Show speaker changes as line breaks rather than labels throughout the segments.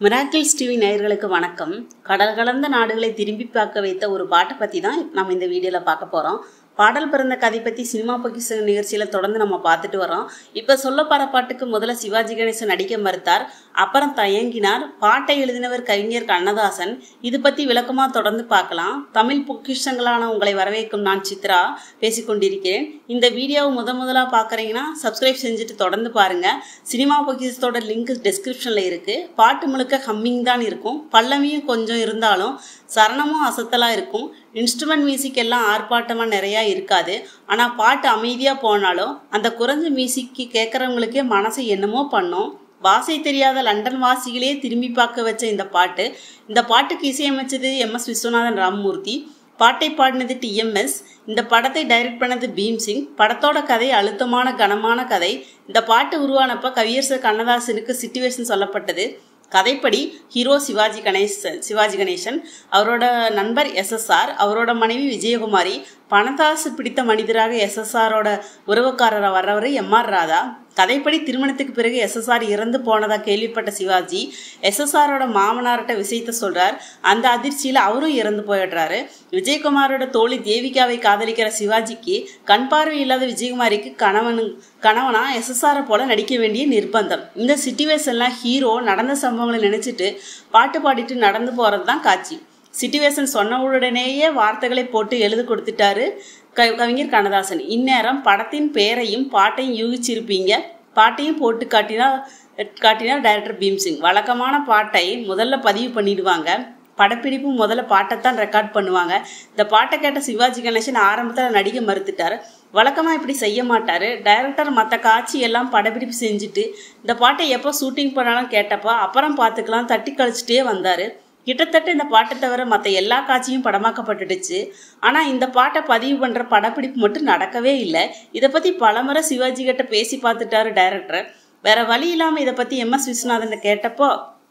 miracles TV நேயர்களுக்கு வணக்கம் கடல் கலந்த நாடுகளை திரும்பி பார்க்க வைத்த ஒரு பாட்டை பற்றி தான் நம்ம இந்த வீடியோவில் பார்க்க போகிறோம் பாடல் பிறந்த கதை பற்றி சினிமா பொக்கிஷன் நிகழ்ச்சியில் தொடர்ந்து நம்ம பார்த்துட்டு வரோம் இப்போ சொல்லப்போகிற பாட்டுக்கு முதல்ல சிவாஜி கணேசன் நடிக்க மறுத்தார் அப்புறம் தயங்கினார் பாட்டை எழுதினவர் கவிஞர் கண்ணதாசன் இது பற்றி விளக்கமாக தொடர்ந்து பார்க்கலாம் தமிழ் பொக்கிஷங்களான உங்களை வரவேற்கும் நான் சித்ரா பேசிக்கொண்டிருக்கிறேன் இந்த வீடியோவை முத முதலாக பார்க்குறீங்கன்னா சப்ஸ்கிரைப் செஞ்சுட்டு தொடர்ந்து பாருங்கள் சினிமா பொக்கிஷத்தோட லிங்க் டிஸ்கிரிப்ஷனில் இருக்குது பாட்டு முழுக்க ஹம்மிங் தான் இருக்கும் பல்லவியும் கொஞ்சம் இருந்தாலும் சரணமும் அசத்தலாக இருக்கும் இன்ஸ்ட்ருமெண்ட் மியூசிக் எல்லாம் ஆர்ப்பாட்டமாக நிறையா இருக்காது ஆனால் பாட்டு அமைதியாக போனாலும் அந்த குறைஞ்ச மியூசிக்கு கேட்குறவங்களுக்கே மனசு என்னமோ பண்ணும் வாசை தெரியாத லண்டன் வாசிகளே திரும்பி பார்க்க வச்ச இந்த பாட்டு இந்த பாட்டுக்கு இசையமைச்சது எம் எஸ் விஸ்வநாதன் ராமமூர்த்தி பாட்டை பாடினது டிஎம்எஸ் இந்த படத்தை டைரக்ட் பண்ணது பீம்சிங் படத்தோட கதை அழுத்தமான கனமான கதை இந்த பாட்டு உருவானப்ப கவியரசர் கண்ணதாசனுக்கு சிச்சுவேஷன் சொல்லப்பட்டது கதைப்படி ஹீரோ சிவாஜி கணேசன் சிவாஜி கணேசன் அவரோட நண்பர் எஸ்எஸ்ஆர் அவரோட மனைவி விஜயகுமாரி பணத்தாசு பிடித்த மனிதராக எஸ்எஸ்ஆரோட உறவுக்காரராக வர்றவர் எம்ஆர் ராதா கதைப்படி திருமணத்துக்கு பிறகு எஸ்எஸ்ஆர் இறந்து போனதா கேள்விப்பட்ட சிவாஜி எஸ்எஸ்ஆரோட மாமனார்கிட்ட விஷயத்த சொல்றார் அந்த அதிர்ச்சியில் அவரும் இறந்து போயிடுறாரு விஜயகுமாரோட தோழி தேவிகாவை காதலிக்கிற சிவாஜிக்கு கண் பார்வை இல்லாத விஜயகுமாரிக்கு கணவன் கணவனா எஸ்எஸ்ஆரை போல நடிக்க வேண்டிய நிர்பந்தம் இந்த சிச்சுவேஷன்லாம் ஹீரோ நடந்த சம்பவங்களை நினைச்சிட்டு பாட்டு பாடிட்டு நடந்து போறது தான் காட்சி சிச்சுவேஷன் சொன்ன உடனேயே வார்த்தைகளை போட்டு எழுத கொடுத்துட்டாரு க கவிஞர் கண்ணதாசன் இந்நேரம் படத்தின் பெயரையும் பாட்டையும் யூகிச்சிருப்பீங்க பாட்டையும் போட்டு காட்டினா காட்டினார் டைரக்டர் பீம்சிங் வழக்கமான பாட்டை முதல்ல பதிவு பண்ணிடுவாங்க படப்பிடிப்பு முதல்ல பாட்டைத்தான் ரெக்கார்ட் பண்ணுவாங்க இந்த பாட்டை கேட்ட சிவாஜி கணேசன் ஆரம்பத்தில் நடிக்க மறுத்துட்டார் வழக்கமாக இப்படி செய்ய மாட்டார் டைரக்டர் மற்ற காட்சி எல்லாம் படப்பிடிப்பு செஞ்சுட்டு இந்த பாட்டை எப்போ ஷூட்டிங் பண்ணாலும் கேட்டப்போ அப்புறம் பார்த்துக்கலாம் தட்டி கழிச்சிட்டே வந்தார் கிட்டத்தட்ட இந்த பாட்டை தவிர மற்ற எல்லா காட்சியும் படமாக்கப்பட்டுடுச்சு ஆனால் இந்த பாட்டை பதிவு பண்ணுற படப்பிடிப்பு மட்டும் நடக்கவே இல்லை இதை பற்றி பலமுறை சிவாஜி கிட்ட பேசி பார்த்துட்டாரு டைரக்டர் வேற வழி இல்லாமல் இதை பற்றி எம் எஸ் விஸ்வநாதன் கேட்டப்போ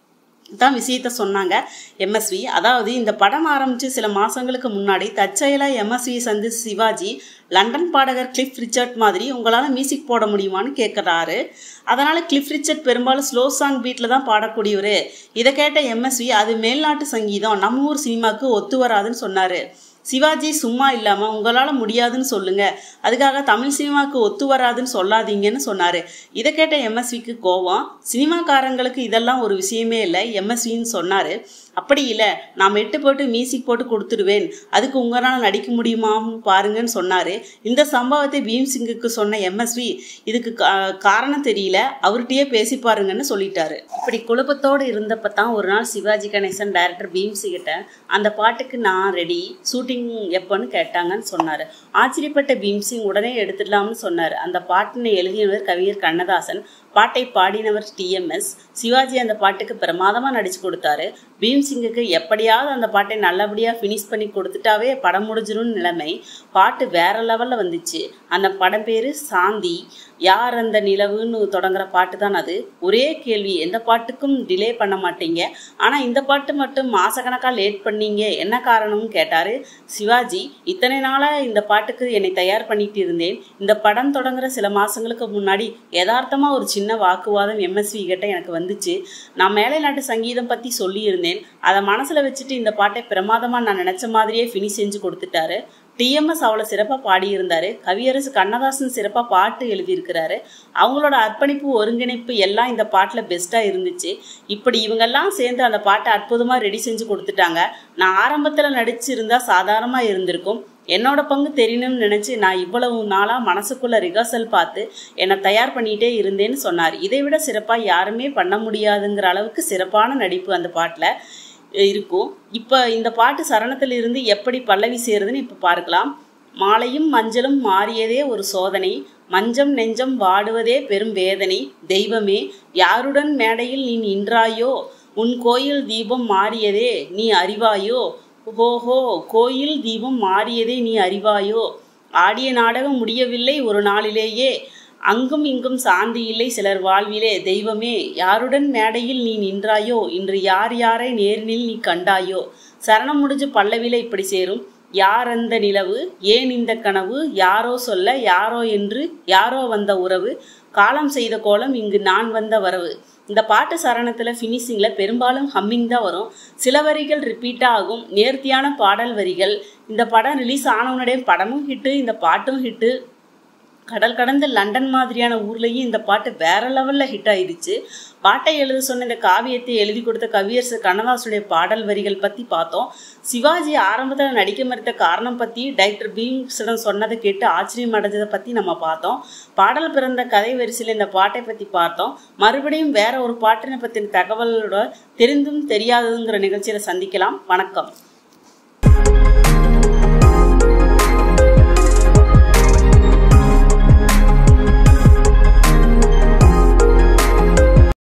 தான் விஷயத்த சொன்னாங்க எம்எஸ்வி அதாவது இந்த படம் ஆரம்பித்து சில மாதங்களுக்கு முன்னாடி தற்செயலாக எம்எஸ்வி சந்து சிவாஜி லண்டன் பாடகர் கிளிஃப் ரிச்சர்ட் மாதிரி உங்களால் மியூசிக் போட முடியுமான்னு கேட்குறாரு அதனால் கிளிஃப் ரிச்சர்ட் பெரும்பாலும் ஸ்லோ சாங் பீட்டில் தான் பாடக்கூடியவர் இதை கேட்ட எம்எஸ்வி அது மேல்நாட்டு சங்கீதம் நம்ம ஊர் சினிமாவுக்கு ஒத்து வராதுன்னு சொன்னார் சிவாஜி சும்மா இல்லாமல் உங்களால் முடியாதுன்னு சொல்லுங்க அதுக்காக தமிழ் சினிமாவுக்கு ஒத்து வராதுன்னு சொல்லாதீங்கன்னு சொன்னார் இதை கேட்ட எம்எஸ்விக்கு கோவம் சினிமாக்காரங்களுக்கு இதெல்லாம் ஒரு விஷயமே இல்லை எம்எஸ்வின்னு சொன்னார் அப்படி இல்லை நான் மெட்டு போட்டு மியூசிக் போட்டு கொடுத்துடுவேன் அதுக்கு உங்களால் நடிக்க முடியுமான்னு பாருங்கன்னு சொன்னார் இந்த சம்பவத்தை பீம் சிங்குக்கு சொன்ன எம்எஸ்வி இதுக்கு காரணம் தெரியல அவர்கிட்டயே பேசி பாருங்கன்னு சொல்லிட்டாரு இப்படி குழப்பத்தோடு இருந்தப்ப தான் ஒரு நாள் சிவாஜி கணேசன் டைரக்டர் பீம்சி கிட்ட அந்த பாட்டுக்கு நான் ரெடி ஷூட்டிங் எப்போன்னு கேட்டாங்கன்னு சொன்னார் ஆச்சரியப்பட்ட பீம்சிங் உடனே எடுத்துடலாம்னு சொன்னார் அந்த பாட்டினை எழுதியவர் கவிஞர் கண்ணதாசன் பாட்டை பாடினவர் டிஎம்எஸ் சிவாஜி அந்த பாட்டுக்கு பிரமாதமாக நடிச்சு கொடுத்தாரு பீம்சிங்குக்கு எப்படியாவது அந்த பாட்டை நல்லபடியாக ஃபினிஷ் பண்ணி கொடுத்துட்டாவே படம் முடிஞ்சிரும்னு நிலைமை பாட்டு வேற லெவலில் வந்துச்சு அந்த படம் பேர் சாந்தி யார் அந்த நிலவுன்னு தொடங்குற பாட்டு தான் அது ஒரே கேள்வி எந்த பாட்டுக்கும் டிலே பண்ண மாட்டீங்க ஆனால் இந்த பாட்டு மட்டும் மாசக்கணக்காக லேட் பண்ணீங்க என்ன காரணம்னு கேட்டார் சிவாஜி இத்தனை நாளாக இந்த பாட்டுக்கு என்னை தயார் பண்ணிட்டு இருந்தேன் இந்த படம் தொடங்குற சில மாதங்களுக்கு முன்னாடி யதார்த்தமாக ஒரு சின்ன வாக்குவாதம் எம்எஸ்வி கிட்ட எனக்கு வந்துச்சு நான் மேலை நாட்டு சங்கீதம் பற்றி சொல்லியிருந்தேன் அதை மனசில் வச்சுட்டு இந்த பாட்டை பிரமாதமாக நான் நினச்ச மாதிரியே ஃபினிஷ் செஞ்சு கொடுத்துட்டாரு டிஎம்எஸ் அவ்வளோ சிறப்பாக பாடியிருந்தாரு கவியரசு கண்ணதாசன் சிறப்பாக பாட்டு எழுதியிருக்கிறாரு அவங்களோட அர்ப்பணிப்பு ஒருங்கிணைப்பு எல்லாம் இந்த பாட்டில் பெஸ்ட்டாக இருந்துச்சு இப்படி இவங்கெல்லாம் சேர்ந்து அந்த பாட்டை அற்புதமாக ரெடி செஞ்சு கொடுத்துட்டாங்க நான் ஆரம்பத்தில் நடிச்சிருந்தா சாதாரணமாக இருந்திருக்கும் என்னோட பங்கு தெரியணும்னு நினச்சி நான் இவ்வளவு நாளாக மனசுக்குள்ள ரிஹர்சல் பார்த்து என்னை தயார் பண்ணிகிட்டே இருந்தேன்னு சொன்னார் இதை விட சிறப்பாக யாருமே பண்ண முடியாதுங்கிற அளவுக்கு சிறப்பான நடிப்பு அந்த பாட்டில் இருக்கும் இப்போ இந்த பாட்டு சரணத்தில் இருந்து எப்படி பல்லவி சேருதுன்னு இப்போ பார்க்கலாம் மாலையும் மஞ்சளும் மாறியதே ஒரு சோதனை மஞ்சம் நெஞ்சம் வாடுவதே பெரும் வேதனை தெய்வமே யாருடன் மேடையில் நீ நின்றாயோ உன் கோயில் தீபம் மாறியதே நீ அறிவாயோ ஓஹோ கோயில் தீபம் மாறியதே நீ அறிவாயோ ஆடிய நாடகம் முடியவில்லை ஒரு நாளிலேயே அங்கும் இங்கும் சாந்தி இல்லை சிலர் வாழ்விலே தெய்வமே யாருடன் மேடையில் நீ நின்றாயோ இன்று யார் யாரை நேரினில் நீ கண்டாயோ சரணம் முடிஞ்சு பல்லவில இப்படி சேரும் யார் அந்த நிலவு ஏன் இந்த கனவு யாரோ சொல்ல யாரோ என்று யாரோ வந்த உறவு காலம் செய்த கோலம் இங்கு நான் வந்த வரவு இந்த பாட்டு சரணத்தில் ஃபினிஷிங்கில் பெரும்பாலும் ஹம்மிங் தான் வரும் சில வரிகள் ரிப்பீட்டாக ஆகும் நேர்த்தியான பாடல் வரிகள் இந்த படம் ரிலீஸ் ஆனவுடனே படமும் ஹிட்டு இந்த பாட்டும் ஹிட்டு கடல் கடந்த லண்டன் மாதிரியான ஊர்லேயும் இந்த பாட்டு வேற லெவலில் ஹிட் ஆயிடுச்சு பாட்டை எழுத சொன்ன இந்த காவியத்தை எழுதி கொடுத்த கவியரசு கண்ணதாசுடைய பாடல் வரிகள் பற்றி பார்த்தோம் சிவாஜி ஆரம்பத்தில் நடிக்க மறுத்த காரணம் பற்றி டைரக்டர் பீம்ஸிடம் சொன்னதை கேட்டு ஆச்சரியம் அடைஞ்சதை பற்றி நம்ம பார்த்தோம் பாடல் பிறந்த கதை வரிசையில் இந்த பாட்டை பற்றி பார்த்தோம் மறுபடியும் வேற ஒரு பாட்டினை பற்றின தகவலோட தெரிந்தும் தெரியாததுங்கிற நிகழ்ச்சியில் சந்திக்கலாம் வணக்கம்